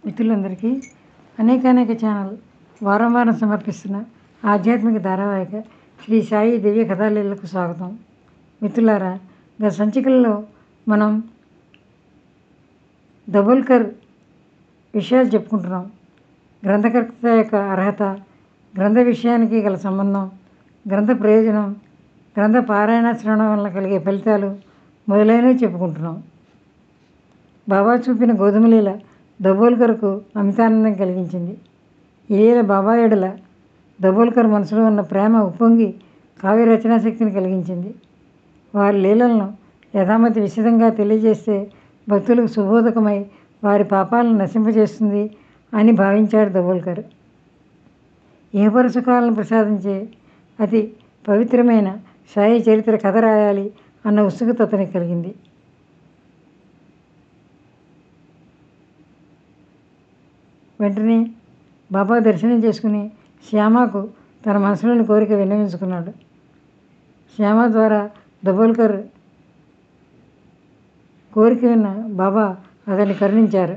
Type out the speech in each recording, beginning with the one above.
మిత్రులందరికీ అనేకానేక ఛానల్ వారం వారం సమర్పిస్తున్న ఆధ్యాత్మిక ధారావాహిక శ్రీ సాయి దివ్య కథాలీలకు స్వాగతం మిత్రులారా గత సంచికల్లో మనం దబోల్కర్ విషయాలు చెప్పుకుంటున్నాం గ్రంథకర్త యొక్క అర్హత గ్రంథ విషయానికి గల సంబంధం గ్రంథ ప్రయోజనం గ్రంథ పారాయణ శ్రవణం వల్ల కలిగే ఫలితాలు మొదలైనవి చెప్పుకుంటున్నాం బాబా చూపిన గోధుమ లీల దబోల్కర్కు అమితానందం కలిగించింది ఈ లీల బాబా ఎడల దబోల్కర్ మనసులో ఉన్న ప్రేమ ఉప్పొంగి కావ్య రచనా శక్తిని కలిగించింది వారి లీలలను యథామతి విశదంగా తెలియజేస్తే భక్తులకు సుబోధకమై వారి పాపాలను నశింపజేస్తుంది అని భావించాడు దబోల్కర్ ఇహపర సుఖాలను ప్రసాదించే అతి పవిత్రమైన సాయి చరిత్ర కథ రాయాలి అన్న ఉత్సుకత అతనికి కలిగింది వెంటనే బాబా దర్శనం చేసుకుని శ్యామకు తన మనసులోని కోరిక విన్నవించుకున్నాడు శ్యామ ద్వారా దబోల్కర్ కోరిక విన్న బాబా అతన్ని కరుణించారు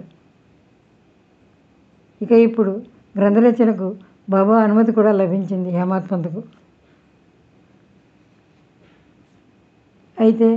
ఇక ఇప్పుడు గ్రంథరచనకు బాబా అనుమతి కూడా లభించింది హేమాత్ పంత్కు అయితే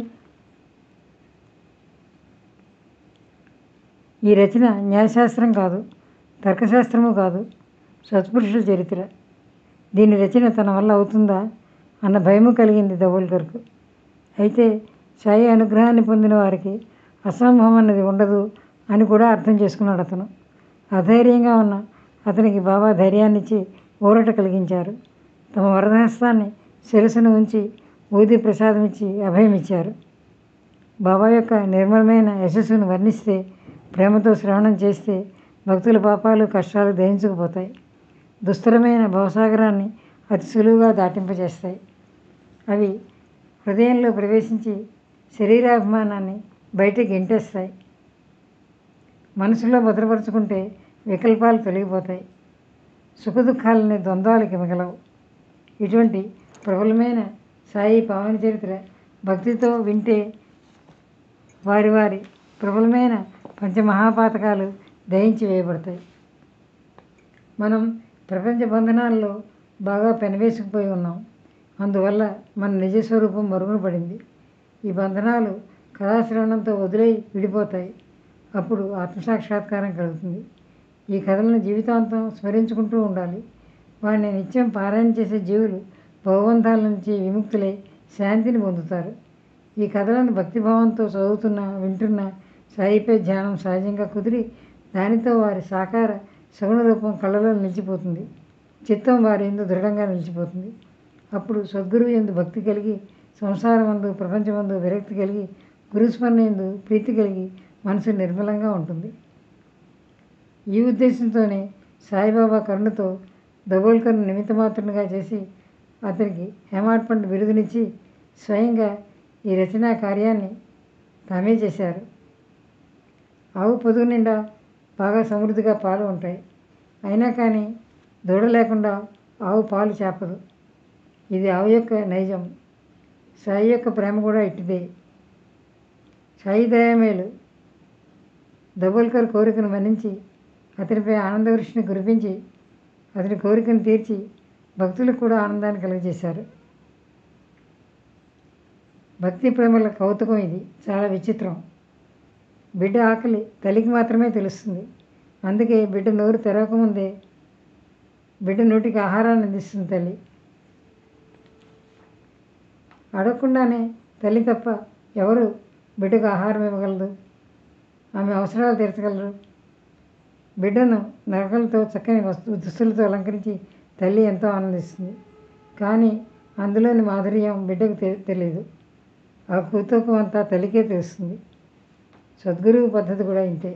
ఈ రచన న్యాయశాస్త్రం కాదు తర్కశాస్త్రము కాదు సత్పురుషుల చరిత్ర దీని రచన తన వల్ల అవుతుందా అన్న భయము కలిగింది దబోల్కర్కు అయితే సాయి అనుగ్రహాన్ని పొందిన వారికి అసంభవం అన్నది ఉండదు అని కూడా అర్థం చేసుకున్నాడు అతను అధైర్యంగా ఉన్న అతనికి బాబా ధైర్యాన్ని ఇచ్చి ఊరట కలిగించారు తమ వరదహస్తాన్ని శిరస్సును ఉంచి ఊది ప్రసాదం ఇచ్చి అభయం ఇచ్చారు బాబా యొక్క నిర్మలమైన యశస్సును వర్ణిస్తే ప్రేమతో శ్రవణం చేస్తే భక్తుల పాపాలు కష్టాలు దహించుకుపోతాయి దుస్తరమైన భవసాగరాన్ని అతి సులువుగా దాటింపజేస్తాయి అవి హృదయంలో ప్రవేశించి శరీరాభిమానాన్ని బయటికి గెంటేస్తాయి మనసులో భద్రపరుచుకుంటే వికల్పాలు తొలగిపోతాయి సుఖదుఖాలని ద్వంద్వాలకి మిగలవు ఇటువంటి ప్రబలమైన సాయి పావన చరిత్ర భక్తితో వింటే వారి వారి ప్రబలమైన పంచమహాపాతకాలు దయించి వేయబడతాయి మనం ప్రపంచ బంధనాల్లో బాగా పెనవేసుకుపోయి ఉన్నాం అందువల్ల మన నిజస్వరూపం మరుగున పడింది ఈ బంధనాలు కథాశ్రవణంతో వదిలై విడిపోతాయి అప్పుడు ఆత్మసాక్షాత్కారం కలుగుతుంది ఈ కథలను జీవితాంతం స్మరించుకుంటూ ఉండాలి వాడిని నిత్యం పారాయణ చేసే జీవులు భవబంధాల నుంచి విముక్తులై శాంతిని పొందుతారు ఈ కథలను భక్తిభావంతో చదువుతున్న వింటున్న సాయిపై ధ్యానం సహజంగా కుదిరి దానితో వారి సాకార సగుణ రూపం కళ్ళలో నిలిచిపోతుంది చిత్తం వారి ఎందు దృఢంగా నిలిచిపోతుంది అప్పుడు సద్గురువు ఎందు భక్తి కలిగి సంసారం అందు ప్రపంచమందు విరక్తి కలిగి గురుస్మరణ ఎందు ప్రీతి కలిగి మనసు నిర్మలంగా ఉంటుంది ఈ ఉద్దేశంతోనే సాయిబాబా కరుణతో దబోల్కర్ను నిమిత్తమాత్రునిగా చేసి అతనికి హేమాడ్ పండు బిరుదునిచ్చి స్వయంగా ఈ రచనా కార్యాన్ని తామే చేశారు ఆవు పొదుగు నిండా బాగా సమృద్ధిగా పాలు ఉంటాయి అయినా కానీ దూడ లేకుండా ఆవు పాలు చేపదు ఇది ఆవు యొక్క నైజం సాయి యొక్క ప్రేమ కూడా ఇట్టిదే సాయి దయామేలు దబోల్కర్ కోరికను మన్నించి అతనిపై ఆనందవృష్టిని కురిపించి అతని కోరికను తీర్చి భక్తులకు కూడా ఆనందాన్ని కలుగజేశారు భక్తి ప్రేమల కౌతుకం ఇది చాలా విచిత్రం బిడ్డ ఆకలి తల్లికి మాత్రమే తెలుస్తుంది అందుకే బిడ్డ నోరు తెరవకముందే బిడ్డ నోటికి ఆహారాన్ని అందిస్తుంది తల్లి అడగకుండానే తల్లి తప్ప ఎవరు బిడ్డకు ఆహారం ఇవ్వగలదు ఆమె అవసరాలు తీర్చగలరు బిడ్డను నగలతో చక్కని వస్తు దుస్తులతో అలంకరించి తల్లి ఎంతో ఆనందిస్తుంది కానీ అందులోని మాధుర్యం బిడ్డకు తె తెలియదు ఆ కూతుకు అంతా తల్లికే తెలుస్తుంది సద్గురువు పద్ధతి కూడా ఇంతే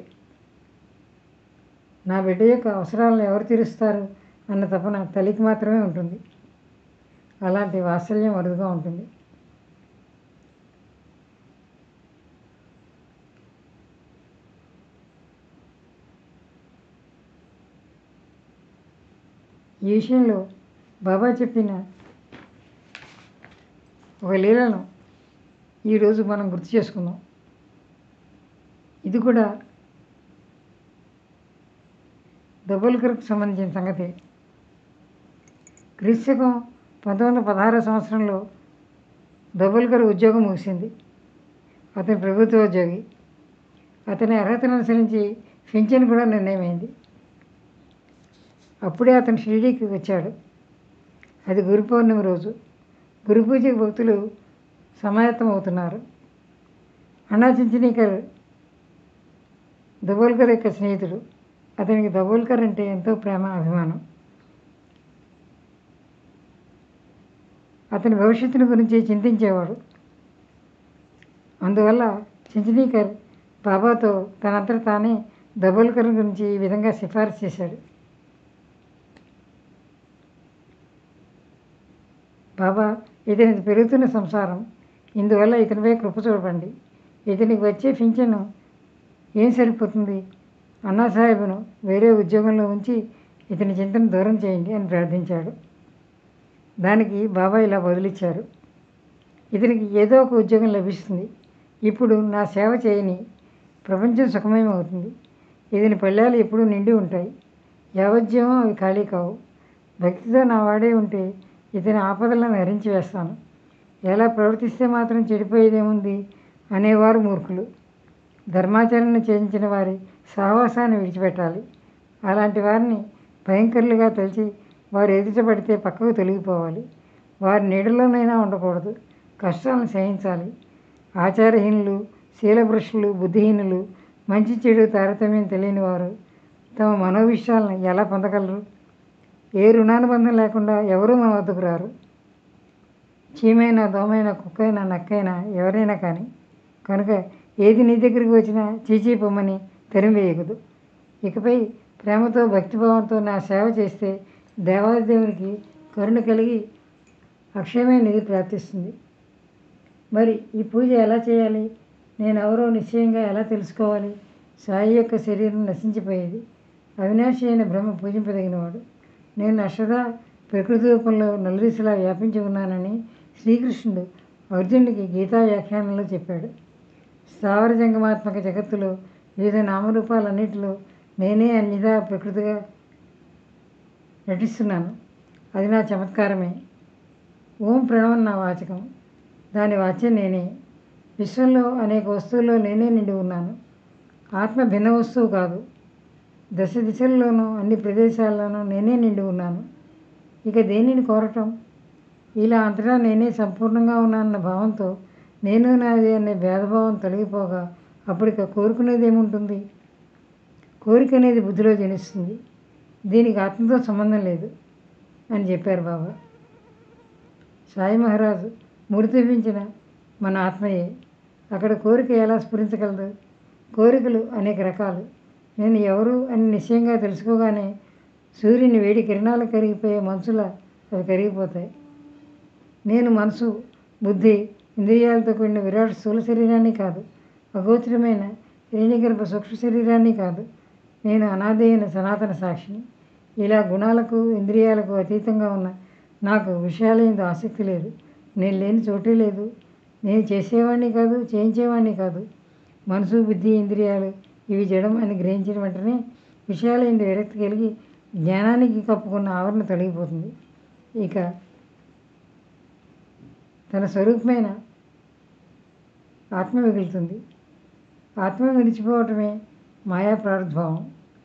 నా బిడ్డ యొక్క అవసరాలను ఎవరు తీరుస్తారు అన్న తపన తల్లికి మాత్రమే ఉంటుంది అలాంటి వాత్సల్యం అరుదుగా ఉంటుంది ఈ విషయంలో బాబా చెప్పిన ఒక లీలను ఈరోజు మనం గుర్తు చేసుకుందాం ఇది కూడా దబోల్కర్కు సంబంధించిన సంగతి క్రీస్తకం పంతొమ్మిది వందల పదహారో సంవత్సరంలో దబోల్కర్ ఉద్యోగం ముగిసింది అతను ప్రభుత్వ ఉద్యోగి అతని అర్హతను అనుసరించి పింఛన్ కూడా నిర్ణయమైంది అప్పుడే అతను షిరిడీకి వచ్చాడు అది గురు పౌర్ణమి రోజు గురు పూజకి భక్తులు సమాయత్తం అవుతున్నారు అన్నా చించనీకర్ దబోల్కర్ యొక్క స్నేహితుడు అతనికి దబోల్కర్ అంటే ఎంతో ప్రేమ అభిమానం అతని భవిష్యత్తుని గురించి చింతించేవాడు అందువల్ల చించనీకర్ బాబాతో తనంతట తానే దబోల్కర్ గురించి ఈ విధంగా సిఫారసు చేశాడు బాబా ఇతనికి పెరుగుతున్న సంసారం ఇందువల్ల ఇతనిపై కృప చూపండి ఇతనికి వచ్చే పింఛను ఏం సరిపోతుంది అన్నా సాహెబ్ను వేరే ఉద్యోగంలో ఉంచి ఇతని చింతను దూరం చేయండి అని ప్రార్థించాడు దానికి బాబా ఇలా బదులిచ్చారు ఇతనికి ఏదో ఒక ఉద్యోగం లభిస్తుంది ఇప్పుడు నా సేవ చేయని ప్రపంచం సుఖమయమవుతుంది ఇతని పళ్ళాలు ఎప్పుడూ నిండి ఉంటాయి యావజ్యమో అవి ఖాళీ కావు భక్తితో నా వాడే ఉంటే ఇతని ఆపదలను హరించి వేస్తాను ఎలా ప్రవర్తిస్తే మాత్రం చెడిపోయేదేముంది అనేవారు మూర్ఖులు ధర్మాచరణ చేయించిన వారి సహవాసాన్ని విడిచిపెట్టాలి అలాంటి వారిని భయంకరులుగా తలిచి వారు ఎదుటపడితే పక్కకు తొలగిపోవాలి వారి నీడలోనైనా ఉండకూడదు కష్టాలను సహించాలి ఆచారహీనులు శీలభ్రష్టులు బుద్ధిహీనులు మంచి చెడు తారతమ్యం తెలియని వారు తమ మనోవిషయాలను ఎలా పొందగలరు ఏ రుణానుబంధం లేకుండా ఎవరూ మన వద్దకు రారు చీమైనా దోమైనా కుక్కైనా నక్కైనా ఎవరైనా కానీ కనుక ఏది నీ దగ్గరికి వచ్చినా చీచీ పొమ్మని తరిమివేయకూడదు ఇకపై ప్రేమతో భక్తిభావంతో నా సేవ చేస్తే దేవాదేవునికి కరుణ కలిగి అక్షయమైన నిధి ప్రాప్తిస్తుంది మరి ఈ పూజ ఎలా చేయాలి నేను ఎవరో నిశ్చయంగా ఎలా తెలుసుకోవాలి సాయి యొక్క శరీరం నశించిపోయేది అవినాశి అయిన బ్రహ్మ పూజింపదగినవాడు నేను అక్షదా ప్రకృతి రూపంలో నలుదిశలా వ్యాపించి ఉన్నానని శ్రీకృష్ణుడు అర్జునుడికి గీతా వ్యాఖ్యానంలో చెప్పాడు స్థావర జంగమాత్మక జగత్తులో వివిధ నామరూపాలన్నిటిలో నేనే అన్నిదా ప్రకృతిగా నటిస్తున్నాను అది నా చమత్కారమే ఓం ప్రణవం నా వాచకం దాని వాచ్యం నేనే విశ్వంలో అనేక వస్తువుల్లో నేనే నిండి ఉన్నాను ఆత్మ భిన్న వస్తువు కాదు దశ దిశల్లోనూ అన్ని ప్రదేశాల్లోనూ నేనే నిండి ఉన్నాను ఇక దేనిని కోరటం ఇలా అంతటా నేనే సంపూర్ణంగా ఉన్నానన్న భావంతో నేను నాది అనే భేదభావం తొలగిపోగా అప్పుడు ఇక కోరుకునేది ఏముంటుంది కోరిక అనేది బుద్ధిలో జనిస్తుంది దీనికి ఆత్మతో సంబంధం లేదు అని చెప్పారు బాబా సాయి మహారాజు మూర్తిపించిన మన ఆత్మయే అక్కడ కోరిక ఎలా స్ఫురించగలదు కోరికలు అనేక రకాలు నేను ఎవరు అని నిశ్చయంగా తెలుసుకోగానే సూర్యుని వేడి కిరణాలు కరిగిపోయే మనసులా అవి కరిగిపోతాయి నేను మనసు బుద్ధి ఇంద్రియాలతో కూడిన విరాట్ స్థూల శరీరాన్ని కాదు అగోచరమైన శ్రేణిగర్భ సూక్ష్మ శరీరాన్ని కాదు నేను అనాది అయిన సనాతన సాక్షిని ఇలా గుణాలకు ఇంద్రియాలకు అతీతంగా ఉన్న నాకు విషయాల మీద ఆసక్తి లేదు నేను లేని చోటే లేదు నేను చేసేవాడిని కాదు చేయించేవాడిని కాదు మనసు బుద్ధి ఇంద్రియాలు ఇవి జడం అని గ్రహించిన వెంటనే విషయాల ఎందు విరక్తి కలిగి జ్ఞానానికి కప్పుకున్న ఆవరణ తొలగిపోతుంది ఇక తన స్వరూపమైన ఆత్మ మిగులుతుంది ఆత్మ విడిచిపోవటమే మాయా ప్రారంభావం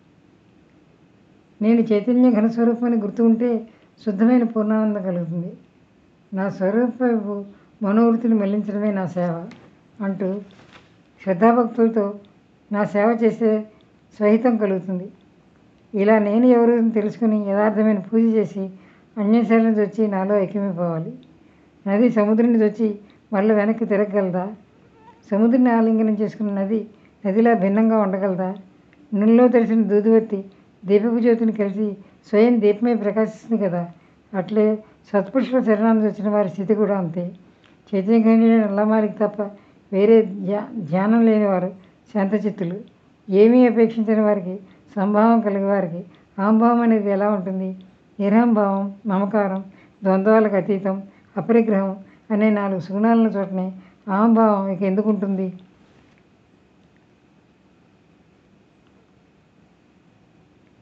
నేను చైతన్య ఘన స్వరూపాన్ని గుర్తు ఉంటే శుద్ధమైన పూర్ణానందం కలుగుతుంది నా స్వరూపపు మనోవృత్తిని మళ్లించడమే నా సేవ అంటూ శ్రద్ధాభక్తులతో నా సేవ చేసే స్వహితం కలుగుతుంది ఇలా నేను ఎవరు అని తెలుసుకుని యథార్థమైన పూజ చేసి అన్యశాల నుంచి వచ్చి నాలో ఐక్యమైపోవాలి నది సముద్రం నుంచి వచ్చి మళ్ళీ వెనక్కి తిరగగలదా సముద్రాన్ని ఆలింగనం చేసుకున్న నది నదిలా భిన్నంగా ఉండగలదా నూనెలో తెలిసిన దూదువత్తి దీపపు జ్యోతిని కలిసి స్వయం దీపమే ప్రకాశిస్తుంది కదా అట్లే సత్పురుషుల శరణానికి వచ్చిన వారి స్థితి కూడా అంతే చైతన్య నల్లమారికి తప్ప వేరే ధ్యా ధ్యానం లేని వారు శాంతచిత్తులు ఏమీ అపేక్షించని వారికి సంభావం కలిగే వారికి అహంభావం అనేది ఎలా ఉంటుంది నిరహంభావం మమకారం ద్వంద్వాలకు అతీతం అపరిగ్రహం అనే నాలుగు సుగుణాలను చోటనే అహంభావం ఇక ఎందుకు ఉంటుంది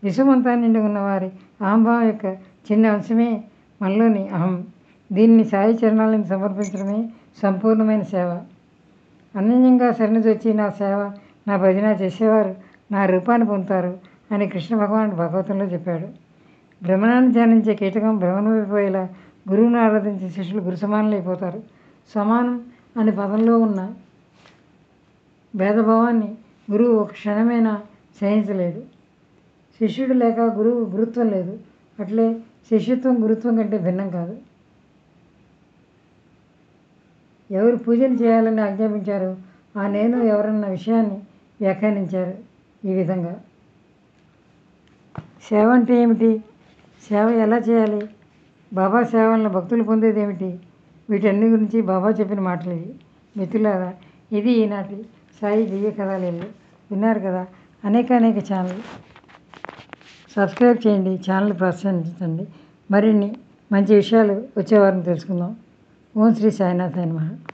విశ్వమంతా నిండి ఉన్న వారి అహంభావం యొక్క చిన్న అంశమే మనలోని అహం దీన్ని సాయి చరణాలను సమర్పించడమే సంపూర్ణమైన సేవ అనన్యంగా శరణుజొచ్చి నా సేవ నా భజన చేసేవారు నా రూపాన్ని పొందుతారు అని కృష్ణ భగవానుడు భగవతంలో చెప్పాడు భ్రమణాన్ని ధ్యానించే కీటకం భ్రమణమైపోయేలా గురువును ఆరాధించే శిష్యులు గురు సమానులు అయిపోతారు సమానం అనే పదంలో ఉన్న భేదభావాన్ని గురువు ఒక క్షణమైనా సహించలేడు శిష్యుడు లేక గురువు గురుత్వం లేదు అట్లే శిష్యత్వం గురుత్వం కంటే భిన్నం కాదు ఎవరు పూజలు చేయాలని ఆజ్ఞాపించారో ఆ నేను ఎవరన్న విషయాన్ని వ్యాఖ్యానించారు ఈ విధంగా సేవ అంటే ఏమిటి సేవ ఎలా చేయాలి బాబా సేవలను భక్తులు పొందేది ఏమిటి వీటన్ని గురించి బాబా చెప్పిన మాటలు ఇవి మిత్రులారా ఇది ఈనాటి సాయి దివ్య కథాలీలు విన్నారు కదా అనేక అనేక ఛానల్ సబ్స్క్రైబ్ చేయండి ఛానల్ ప్రోత్సహించండి మరిన్ని మంచి విషయాలు వచ్చే వారం తెలుసుకుందాం ఓం శ్రీ సాయినాథ్ నమః